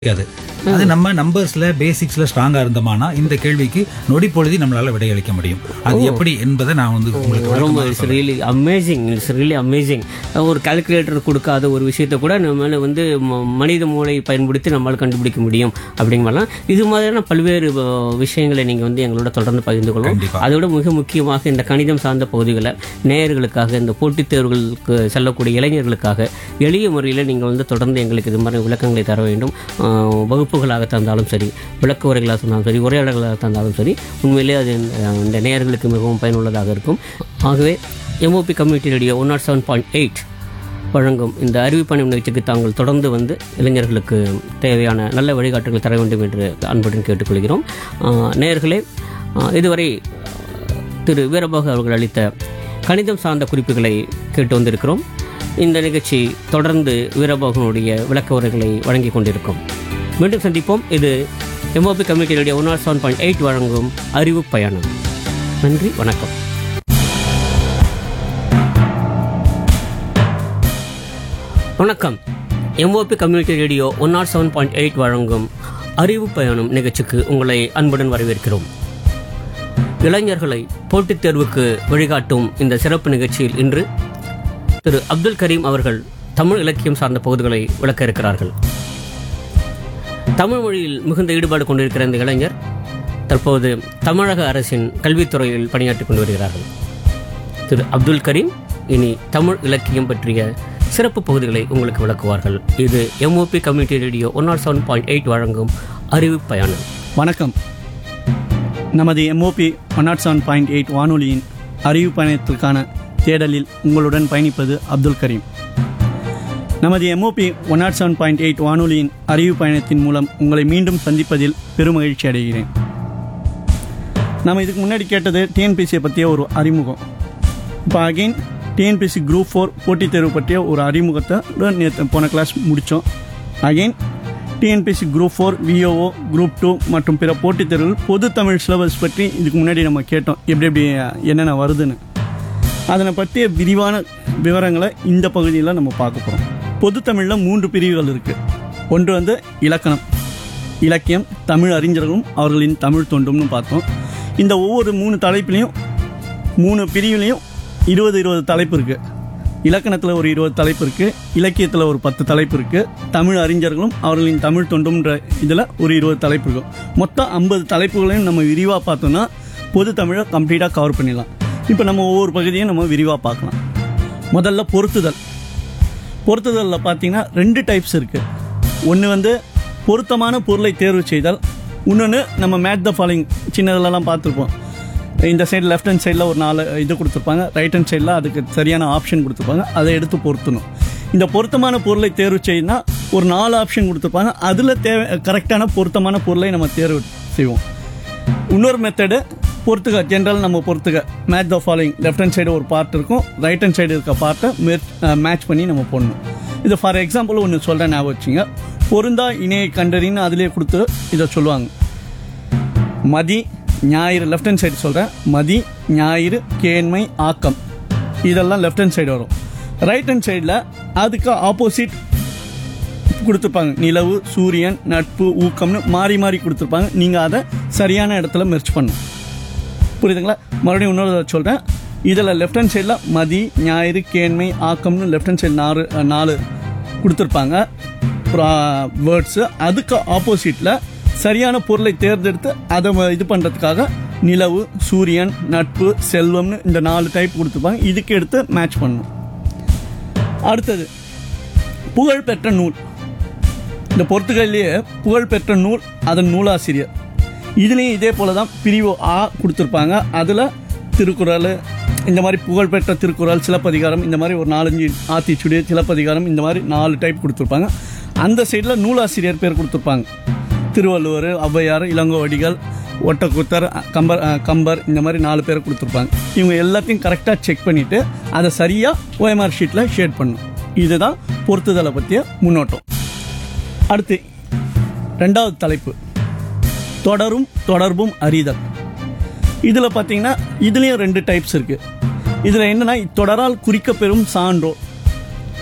கிடைக்காது அது நம்ம நம்பர்ஸ்ல பேசிக்ஸ்ல ஸ்ட்ராங்கா இருந்தோமானா இந்த கேள்விக்கு நொடி பொழுதி நம்மளால விடையளிக்க முடியும் அது எப்படி என்பதை நான் வந்து உங்களுக்கு ரொம்ப விளக்கமா it's really amazing it's really amazing ஒரு கால்குலேட்டர் கொடுக்காத ஒரு விஷயத்தை கூட நம்மளால வந்து ம- மனித மூளை பயன்படுத்தி நம்மளால் கண்டுபிடிக்க முடியும் அப்படிங்கலாம் இது மாதிரியான பல்வேறு அஹ், விஷயங்களை நீங்கள் வந்து எங்களோட தொடர்ந்து பகிர்ந்து கொள்வோம் கண்டிப்பா. அதோட மிக முக்கியமாக இந்த கணிதம் சார்ந்த பகுதிகளை நேயர்களுக்காக இந்த போட்டித் தேர்வுகளுக்கு செல்லக்கூடிய இளைஞர்களுக்காக எளிய முறையில் நீங்கள் வந்து தொடர்ந்து எங்களுக்கு இது மாதிரி விளக்கங்களை தர வேண்டும் அஹ், வகுப்புகளாக தந்தாலும் சரி விளக்க உரைகளாக தந்தாலும் சரி உரையாடல்களாக தந்தாலும் சரி உண்மையிலே அது இந்த- இந்த நேயர்களுக்கு மிகவும் பயனுள்ளதாக இருக்கும் ஆகவே MOP community radio one nought seven point eight வழங்கும் இந்த அறிவிப்பணி நிகழ்ச்சிக்கு தாங்கள் தொடர்ந்து வந்து இளைஞர்களுக்கு தேவையான நல்ல வழிகாட்டுகள் தர வேண்டும் என்று அன்புடன் கேட்டுக்கொள்கிறோம் அஹ், நேயர்களே அஹ், இதுவரை திரு வீரபாகு அவர்கள் அளித்த கணிதம் சார்ந்த குறிப்புகளை கேட்டு வந்திருக்கிறோம் இந்த நிகழ்ச்சி தொடர்ந்து வீரபாகனுடைய விளக்க உரைகளை வழங்கி கொண்டிருக்கும் மீண்டும் சந்திப்போம் இது MOP community radio one nought seven point eight வழங்கும் அறிவு பயணம் நன்றி வணக்கம் வணக்கம் MOP community radio one nought seven point eight வழங்கும் அறிவு பயணம் நிகழ்ச்சிக்கு உங்களை அன்புடன் வரவேற்கிறோம் இளைஞர்களை போட்டித் தேர்வுக்கு வழிகாட்டும் இந்த சிறப்பு நிகழ்ச்சியில் இன்று திரு அப்துல் கரீம் அவர்கள் தமிழ் இலக்கியம் சார்ந்த பகுதிகளை விளக்க இருக்கிறார்கள் தமிழ் மொழியில் மிகுந்த ஈடுபாடு கொண்டிருக்கிற இந்த இளைஞர் தற்போது தமிழக அரசின் கல்வித்துறையில் பணியாற்றிக் கொண்டு வருகிறார்கள் திரு அப்துல் கரீம் இனி தமிழ் இலக்கியம் பற்றிய சிறப்பு பகுதிகளை உங்களுக்கு விளக்குவார்கள் இது MOP community radio one nought seven point eight வழங்கும் அறிவு பயணம் வணக்கம் நமது MOP one nought seven point eight வானொலியின் அறிவு பயணத்திற்கான தேடலில் உங்களுடன் பயணிப்பது அப்துல் கரீம் நமது MOP one nought seven point eight வானொலியின் அறிவு பயணத்தின் மூலம் உங்களை மீண்டும் சந்திப்பதில் பெருமகிழ்ச்சி அடைகிறேன் நம்ம இதுக்கு முன்னாடி கேட்டது டிஎன்பிசியை பற்றிய ஒரு அறிமுகம் இப்போ அகைன் டிஎன்பிசி குரூப் ஃபோர் போட்டித் தேர்வு பற்றிய ஒரு அறிமுகத்தை நேற்று போன கிளாஸ் முடித்தோம் again TNPSC group four VAO group two மற்றும் பிற போட்டித் தேர்வுகள் பொது தமிழ் சிலபஸ் பற்றி இதுக்கு முன்னாடி நம்ம கேட்டோம் எப்படி எப்படி என்னென்ன வருதுன்னு அதனை பற்றிய விரிவான விவரங்களை இந்த பகுதியில் நம்ம பார்க்க போகிறோம் பொது தமிழில் மூன்று பிரிவுகள் இருக்குது ஒன்று வந்து இலக்கணம் இலக்கியம் தமிழ் அறிஞர்களும் அவர்களின் தமிழ் தொண்டும்னு பார்த்தோம் இந்த ஒவ்வொரு மூணு தலைப்புலையும் மூணு பிரிவுலையும் இருபது இருபது தலைப்பு இருக்குது இலக்கணத்தில் ஒரு இருபது தலைப்பு இருக்குது இலக்கியத்தில் ஒரு பத்து தலைப்பு இருக்குது தமிழ் அறிஞர்களும் அவர்களின் தமிழ் தொண்டும்ன்ற இதில் ஒரு இருபது தலைப்பு இருக்கும் மொத்தம் ஐம்பது தலைப்புகளையும் நம்ம விரிவாக பார்த்தோம்னா பொது தமிழை கம்ப்ளீட்டாக கவர் பண்ணிடலாம் இப்போ நம்ம ஒவ்வொரு பகுதியும் நம்ம விரிவாக பார்க்கலாம் முதல்ல பொருத்துதல் பொருத்துதலில் பார்த்தீங்கன்னா ரெண்டு டைப்ஸ் இருக்குது ஒன்று வந்து பொருத்தமான பொருளை தேர்வு செய்தல் இன்னொன்று நம்ம மேட் த ஃபாலோயிங் சின்னதுலலாம் பார்த்துருப்போம் இந்த சைடு லெஃப்ட் ஹேண்ட் சைடில் ஒரு நாலு இது கொடுத்துருப்பாங்க ரைட் ஹேண்ட் சைடில் அதுக்கு சரியான ஆப்ஷன் கொடுத்துருப்பாங்க அதை எடுத்து பொருத்தணும் இந்த பொருத்தமான பொருளை தேர்வு செய்யணும்னா ஒரு நாலு ஆப்ஷன் கொடுத்துருப்பாங்க அதில் தேவை கரெக்டான பொருத்தமான பொருளை நம்ம தேர்வு செய்வோம் இன்னொரு மெத்தடு பொறுத்துக்க ஜென்ரல் நம்ம பொறுத்துக்க match the following left hand side ஒரு பார்ட் இருக்கும் ரைட் ஹேண்ட் சைடு இருக்க பார்ட்டை மேட்ச் பண்ணி நம்ம போடணும் இது ஃபார் எக்ஸாம்பிள் ஒன்று சொல்கிறேன் ஞாபகம் வச்சுங்க பொருந்தா இணையை கண்டறின்னு அதிலே கொடுத்து இதை சொல்லுவாங்க மதி ஞாயிறு லெஃப்ட் ஹேண்ட் சைடு சொல்கிறேன் மதி ஞாயிறு கேண்மை ஆக்கம் இதெல்லாம் லெஃப்ட் ஹேண்ட் சைடு வரும் ரைட் ஹேண்ட் சைடில் அதுக்கு ஆப்போசிட் கொடுத்துருப்பாங்க நிலவு சூரியன் நட்பு ஊக்கம்னு மாறி மாறி கொடுத்துருப்பாங்க நீங்கள் அதை சரியான இடத்துல மெர்ச் பண்ணணும் புரியுதுங்களா மறுபடியும் இன்னொரு சொல்கிறேன் இதில் லெஃப்ட் ஹேண்ட் சைடில் மதி ஞாயிறு கேண்மை ஆக்கம்னு லெஃப்ட் ஹேண்ட் சைடு நாலு நாலு கொடுத்துருப்பாங்க வேர்ட்ஸு அதுக்கு ஆப்போசிட்டில் சரியான பொருளை தேர்ந்தெடுத்து அதை ம- இது பண்ணுறதுக்காக நிலவு சூரியன் நட்பு செல்வம்னு இந்த நாலு டைப் கொடுத்துருப்பாங்க இதுக்கு எடுத்து மேட்ச் பண்ணணும் அடுத்தது புகழ்பெற்ற நூல் இந்த பொறுத்துகளிலேயே புகழ்பெற்ற நூல் அதன் நூலாசிரியர் இதுலேயும் இதே போல தான் பிரிவு ஆ கொடுத்துருப்பாங்க அதில் திருக்குறள் இந்த மாதிரி புகழ்பெற்ற திருக்குறள் சிலப்பதிகாரம் இந்த மாதிரி ஒரு நாலஞ்சு ஆத்திச்சுடி சிலப்பதிகாரம் இந்த மாதிரி நாலு டைப் கொடுத்துருப்பாங்க அந்த சைடில் நூலாசிரியர் பேர் கொடுத்துருப்பாங்க திருவள்ளுவர் ஔவையார் இளங்கோவடிகள் ஒட்டக்கூத்தர் கம்பர் அஹ், கம்பர் இந்த மாதிரி நாலு பேரை கொடுத்துருப்பாங்க இவங்க எல்லாத்தையும் கரெக்டாக செக் பண்ணிவிட்டு அதை சரியாக ஓஎம்ஆர் ஷீட்டில் ஷேட் பண்ணணும் இதுதான் பொருத்துதலை பற்றிய முன்னோட்டம் அடுத்து ரெண்டாவது தலைப்பு தொடரும் தொடர்பும் அறிதல் இதில் பார்த்தீங்கன்னா இதுலேயும் ரெண்டு டைப்ஸ் இருக்குது இதில் என்னன்னா தொடரால் குறிக்கப்பெறும் சான்றோர்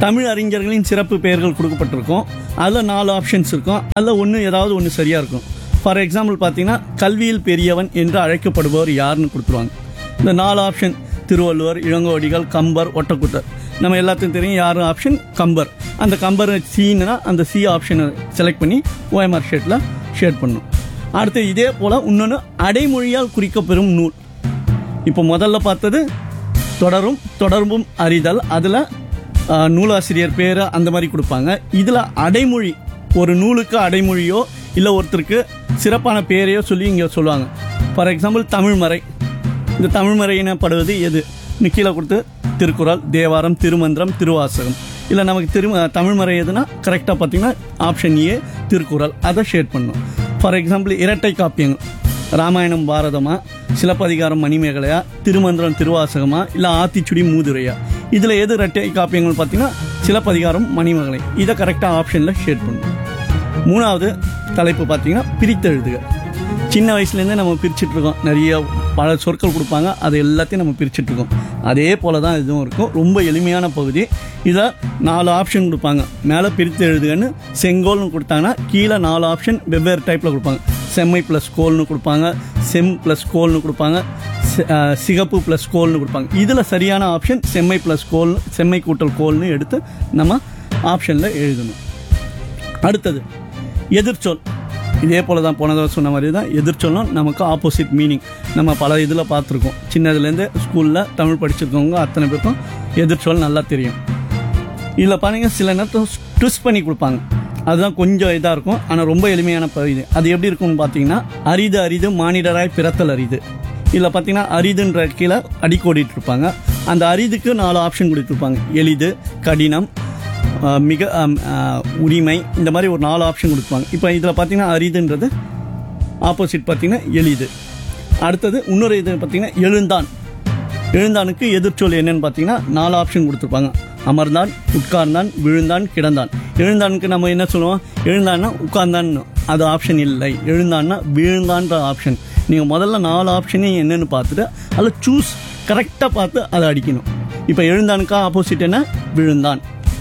தமிழ் அறிஞர்களின் சிறப்பு பெயர்கள் கொடுக்கப்பட்டிருக்கும் அதில் நாலு ஆப்ஷன்ஸ் இருக்கும் அதில் ஒன்று ஏதாவது ஒன்று சரியாக இருக்கும் ஃபார் எக்ஸாம்பிள் பார்த்தீங்கன்னா கல்வியில் பெரியவன் என்று அழைக்கப்படுபவர் யாருன்னு கொடுத்துருவாங்க இந்த நாலு ஆப்ஷன் திருவள்ளுவர் இளங்கோடிகள் கம்பர் ஒட்டக்குட்டர் நம்ம எல்லாத்துக்கும் தெரியும் யார் ஆப்ஷன் கம்பர் அந்த கம்பர் சீனா அந்த சி ஆப்ஷனை செலக்ட் பண்ணி ஓஎம்ஆர் ஷேட்டில் ஷேட் பண்ணும் அடுத்து இதே போல் இன்னொன்று அடைமொழியால் குறிக்கப்பெறும் நூல் இப்போ முதல்ல பார்த்தது தொடரும் தொடர்பும் அறிதல் அதில் நூலாசிரியர் பேர் அந்த மாதிரி கொடுப்பாங்க இதில் அடைமொழி ஒரு நூலுக்கு அடைமொழியோ இல்லை ஒருத்தருக்கு சிறப்பான பேரையோ சொல்லி இங்கே சொல்லுவாங்க ஃபார் எக்ஸாம்பிள் தமிழ்மறை இந்த தமிழ்மறை எனப்படுவது எது இன்னும் கீழே கொடுத்து திருக்குறள் தேவாரம் திருமந்திரம் திருவாசகம் இல்லை நமக்கு திரு தமிழ்மறை எதுனா கரெக்டாக பார்த்தீங்கன்னா ஆப்ஷன் ஏ திருக்குறள் அதை ஷேட் பண்ணும் ஃபார் எக்ஸாம்பிள் இரட்டை காப்பியங்கள் ராமாயணம் பாரதமா சிலப்பதிகாரம் மணிமேகலையா திருமந்திரம் திருவாசகமா இல்லை ஆத்திச்சுடி மூதுரையா இதில் எது இரட்டை காப்பியங்கள் பார்த்தீங்கன்னா சிலப்பதிகாரம் மணிமேகலை இதை கரெக்டாக ஆப்ஷனில் ஷேட் பண்ணும் மூணாவது தலைப்பு பார்த்தீங்கன்னா பிரித்தெழுதுக சின்ன வயசுலேருந்தே நம்ம பிரிச்சுட்டு இருக்கோம் நிறைய பல சொற்கள் கொடுப்பாங்க அது எல்லாத்தையும் நம்ம பிரிச்சுட்டு இருக்கோம் அதே போல தான் இதுவும் இருக்கும் ரொம்ப எளிமையான பகுதி இதை நாலு ஆப்ஷன் கொடுப்பாங்க மேலே பிரித்து எழுதுகன்னு செங்கோல்னு கொடுத்தாங்கன்னா கீழே நாலு ஆப்ஷன் வெவ்வேறு டைப்பில் கொடுப்பாங்க செம்மை ப்ளஸ் கோல்னு கொடுப்பாங்க செம் ப்ளஸ் கோல்னு கொடுப்பாங்க சி- அஹ், சிகப்பு ப்ளஸ் கோல்னு கொடுப்பாங்க இதில் சரியான ஆப்ஷன் செம்மை ப்ளஸ் கோல் செம்மை கூட்டல் கோல்னு எடுத்து நம்ம ஆப்ஷனில் எழுதணும் அடுத்தது எதிர்ச்சொல் இதே போல தான் போன தடவை சொன்ன மாதிரி தான் எதிர்ச்சொல்லும் நமக்கு ஆப்போசிட் மீனிங் நம்ம பல இதில் பார்த்துருக்கோம் சின்னதுலேருந்து ஸ்கூலில் தமிழ் படிச்சிருக்கவங்க அத்தனை பேருக்கும் எதிர்ச்சொல் நல்லா தெரியும் இதில் பாருங்க சில நேரத்தில் ட்விஸ்ட் பண்ணி கொடுப்பாங்க அதுதான் கொஞ்சம் இதாக இருக்கும் ஆனால் ரொம்ப எளிமையான பகுதி அது எப்படி இருக்கும்னு பார்த்தீங்கன்னா அரிது அரிது மானிடராய் பிறத்தல் அரிது இதில் பார்த்தீங்கன்னா அரிதுன்ற கீழே அடிக்கோடிட்டு இருப்பாங்க அந்த அரிதுக்கு நாலு ஆப்ஷன் கொடுத்துருப்பாங்க எளிது கடினம் ஆஹ் மிக ஆம், ஆஹ், உரிமை இந்த மாதிரி ஒரு நாலு ஆப்ஷன் கொடுப்பாங்க இப்போ இதில் பார்த்தீங்கன்னா அரிதுன்றது ஆப்போசிட் பார்த்தீங்கன்னா எளிது அடுத்தது இன்னொரு இது பார்த்தீங்கன்னா எழுந்தான் எழுந்தானுக்கு எதிர்ச்சொல் என்னன்னு பார்த்தீங்கன்னா நாலு ஆப்ஷன் கொடுத்துருப்பாங்க அமர்ந்தான் உட்கார்ந்தான் விழுந்தான் கிடந்தான் எழுந்தானுக்கு நம்ம என்ன சொல்லுவோம் எழுந்தான்னா உட்கார்ந்தான் அது ஆப்ஷன் இல்லை எழுந்தான்னா விழுந்தான்ற ஆப்ஷன் நீங்கள் முதல்ல நாலு ஆப்ஷனையும் என்னன்னு பார்த்துட்டு அதில் சூஸ் கரெக்டாக பார்த்து அதை அடிக்கணும் இப்போ எழுந்தானுக்கா ஆப்போசிட் என்ன விழுந்தான்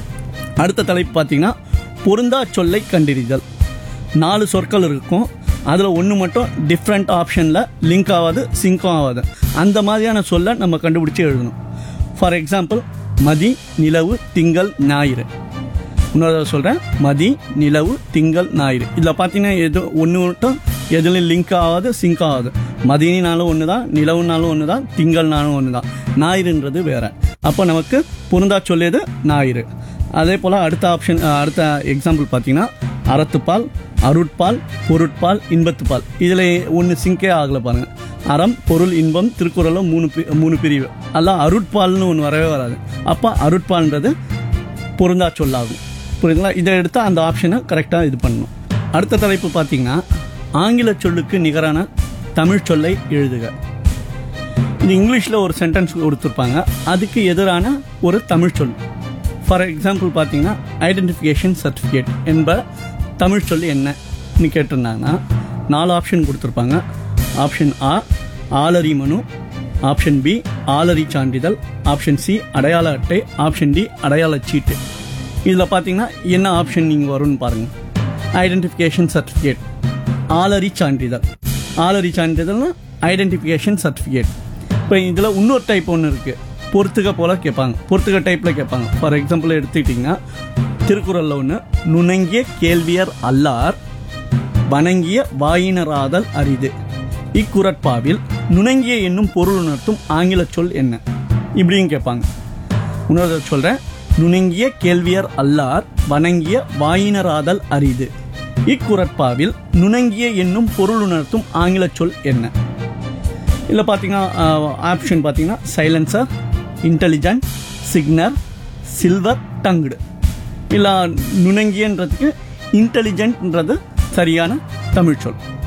அடுத்த தலைப்பு பார்த்தீங்கன்னா பொருந்தா சொல்லை கண்டறிதல் நாலு சொற்கள் இருக்கும் அதில் ஒன்று மட்டும் டிஃப்ரெண்ட் ஆப்ஷனில் லிங்க் ஆகாது சிங்க்கும் ஆகாது அந்த மாதிரியான சொல்லை நம்ம கண்டுபிடிச்சி எழுதணும் ஃபார் எக்ஸாம்பிள் மதி நிலவு திங்கள் ஞாயிறு இன்னொரு சொல்கிறேன் மதி நிலவு திங்கள் ஞாயிறு இதில் பார்த்தீங்கன்னா எது ஒன்று மட்டும் எதுலையும் லிங்க் ஆகாது சிங்க் ஆகாது மதினாலும் ஒன்று தான் நிலவுனாலும் ஒன்று தான் திங்கள்னாலும் ஒன்று தான் ஞாயிறுன்றது வேற அப்போ நமக்கு பொருந்தா சொல்லியது ஞாயிறு அதே போல் அடுத்த ஆப்ஷன் அடுத்த எக்ஸாம்பிள் பார்த்தீங்கன்னா அறத்துப்பால் அருட்பால் பொருட்பால் இன்பத்துப்பால் இதில் ஒன்று சிங்கே ஆகலை பாருங்க அறம் பொருள் இன்பம் திருக்குறளும் மூணு பி- மூணு பிரிவு அதெல்லாம் அருட்பால்னு ஒன்று வரவே வராது அப்போ அருட்பால்ன்றது பொருந்தா சொல்லாகும் புரியுதுங்களா இதை எடுத்து அந்த ஆப்ஷனை கரெக்டாக இது பண்ணணும் அடுத்த தலைப்பு பார்த்தீங்கன்னா ஆங்கில சொல்லுக்கு நிகரான தமிழ் சொல்லை எழுதுக இது இங்கிலீஷில் ஒரு சென்டென்ஸ் கொடுத்துருப்பாங்க அதுக்கு எதிரான ஒரு தமிழ் சொல் ஃபார் எக்ஸாம்பிள் பார்த்தீங்கன்னா ஐடென்டிஃபிகேஷன் சர்டிஃபிகேட் என்ப தமிழ் சொல் என்னன்னு கேட்டிருந்தாங்கன்னா நாலு ஆப்ஷன் கொடுத்துருப்பாங்க ஆப்ஷன் ஆ ஆலரி மனு ஆப்ஷன் பி ஆலரி சான்றிதழ் ஆப்ஷன் சி அடையாள அட்டை ஆப்ஷன் டி அடையாள சீட்டு இதில் பார்த்தீங்கன்னா என்ன ஆப்ஷன் நீங்கள் வரும்னு பாருங்கள் ஐடென்டிஃபிகேஷன் சர்டிஃபிகேட் ஆலரி சான்றிதழ் ஆலரி சான்றிதழ்னா ஐடென்டிஃபிகேஷன் சர்டிஃபிகேட் இப்போ இதில் இன்னொரு டைப் ஒன்று இருக்குது பொறுத்துக்க போல கேட்பாங்க பொறுத்துக்க டைப்பில் கேட்பாங்க ஃபார் எக்ஸாம்பிள் எடுத்துக்கிட்டிங்கன்னா திருக்குறளில் ஒன்று நுணங்கிய கேள்வியர் அல்லார் வணங்கிய வாயினராதல் அரிது இக்குறட்பாவில் நுணங்கிய என்னும் பொருள் உணர்த்தும் ஆங்கில சொல் என்ன இப்படியும் கேட்பாங்க இன்னொரு சொல்றேன் நுணங்கிய கேள்வியர் அல்லார் வணங்கிய வாயினராதல் அரிது இக்குறட்பாவில் நுணங்கிய என்னும் பொருள் உணர்த்தும் ஆங்கில சொல் என்ன இதில் பார்த்தீங்கன்னா ஆப்ஷன் பார்த்தீங்கன்னா சைலன்சர் இன்டெலிஜென்ட் சிக்னர் சில்வர் டங்குடு இல்லை நுணங்கியன்றதுக்கு இன்டெலிஜென்ட்ன்றது சரியான தமிழ் சொல்